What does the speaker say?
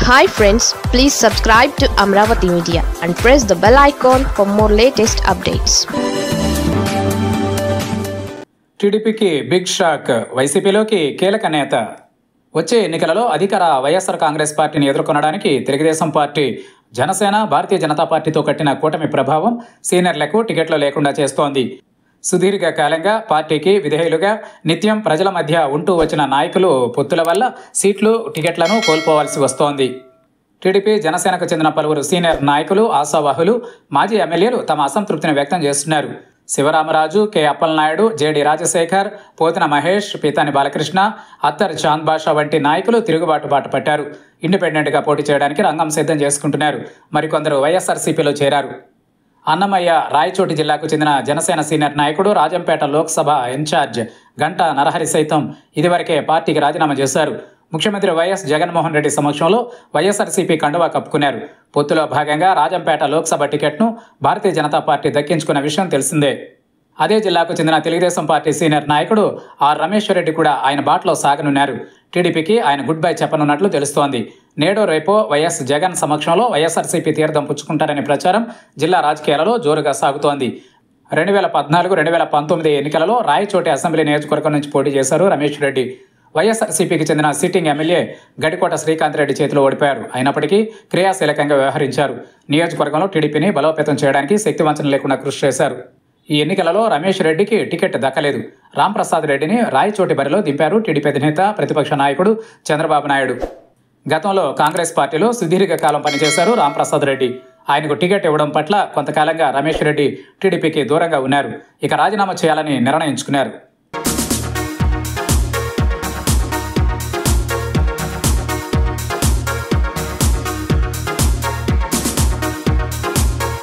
hi friends please subscribe to Amaravati media and press the bell icon for more latest updates టీడీపీకి big shock వైసీపీలోకి కీలక నేత వచ్చే ఎన్నికలలో అధికార వైఎస్ఆర్ కాంగ్రెస్ పార్టీని ఎదుర్కొనడానికి తెలుగుదేశం పార్టీ జనసేన భారతీయ జనతా పార్టీతో కట్టిన కూటమి ప్రభావం సీనియర్లకు టికెట్లు లేకుండా చేస్తోంది సుదీర్ఘ కాలంగా పార్టీకి విధేయులుగా నిత్యం ప్రజల మధ్య ఉంటూ వచ్చిన నాయకులు పొత్తుల వల్ల సీట్లు టికెట్లను కోల్పోవాల్సి వస్తోంది టీడీపీ జనసేనకు చెందిన పలువురు సీనియర్ నాయకులు ఆశావాహులు మాజీ ఎమ్మెల్యేలు తమ అసంతృప్తిని వ్యక్తం చేస్తున్నారు శివరామరాజు కె అప్పలనాయుడు జేడి రాజశేఖర్ పోతిన మహేష్ పీతాని బాలకృష్ణ అత్తర్ చాంద్ బాషా వంటి నాయకులు తిరుగుబాటు బాట పట్టారు ఇండిపెండెంట్గా పోటీ చేయడానికి రంగం సిద్ధం చేసుకుంటున్నారు మరికొందరు వైఎస్ఆర్సీపీలో చేరారు అన్నమయ్య రాయచోటి జిల్లాకు చెందిన జనసేన సీనియర్ నాయకుడు రాజంపేట లోక్సభ ఇన్ఛార్జ్ గంటా నరహరి సైతం ఇదివరకే పార్టీకి రాజీనామా చేశారు ముఖ్యమంత్రి వైఎస్ జగన్మోహన్ రెడ్డి సమక్షంలో వైఎస్ఆర్సీపీ కండువా కప్పుకున్నారు పొత్తులో భాగంగా రాజంపేట లోక్సభ టికెట్ను భారతీయ జనతా పార్టీ దక్కించుకున్న విషయం తెలిసిందే అదే జిల్లాకు చెందిన తెలుగుదేశం పార్టీ సీనియర్ నాయకుడు ఆర్ రమేశ్వర్ రెడ్డి కూడా ఆయన బాటలో సాగనున్నారు టీడీపీకి ఆయన గుడ్ బై చెప్పనున్నట్లు తెలుస్తోంది నేడో రేపో వైఎస్ జగన్ సమక్షంలో వైఎస్ఆర్సీపీ తీర్థం పుచ్చుకుంటారనే ప్రచారం జిల్లా రాజకీయాలలో జోరుగా సాగుతోంది రెండు వేల పద్నాలుగు రెండు వేల పంతొమ్మిది ఎన్నికలలో రాయచోటి అసెంబ్లీ నియోజకవర్గం నుంచి పోటీ చేశారు రమేష్ రెడ్డి వైఎస్ఆర్సీపీకి చెందిన సిట్టింగ్ ఎమ్మెల్యే గడికోట శ్రీకాంత్ రెడ్డి చేతిలో ఓడిపోయారు అయినప్పటికీ క్రియాశీలకంగా వ్యవహరించారు నియోజకవర్గంలో టీడీపీని బలోపేతం చేయడానికి శక్తివంచన లేకుండా కృషి చేశారు ఈ ఎన్నికలలో రమేష్ రెడ్డికి టికెట్ దక్కలేదు రాంప్రసాద్ రెడ్డిని రాయచోటి బరిలో దింపారు టీడీపీ అధినేత ప్రతిపక్ష నాయకుడు చంద్రబాబు నాయుడు గతంలో కాంగ్రెస్ పార్టీలో సుదీర్ఘ కాలం పనిచేశారు రాంప్రసాద్ రెడ్డి ఆయనకు టికెట్ ఇవ్వడం పట్ల కొంతకాలంగా రమేష్ రెడ్డి టీడీపీకి దూరంగా ఉన్నారు ఇక రాజీనామా చేయాలని నిర్ణయించుకున్నారు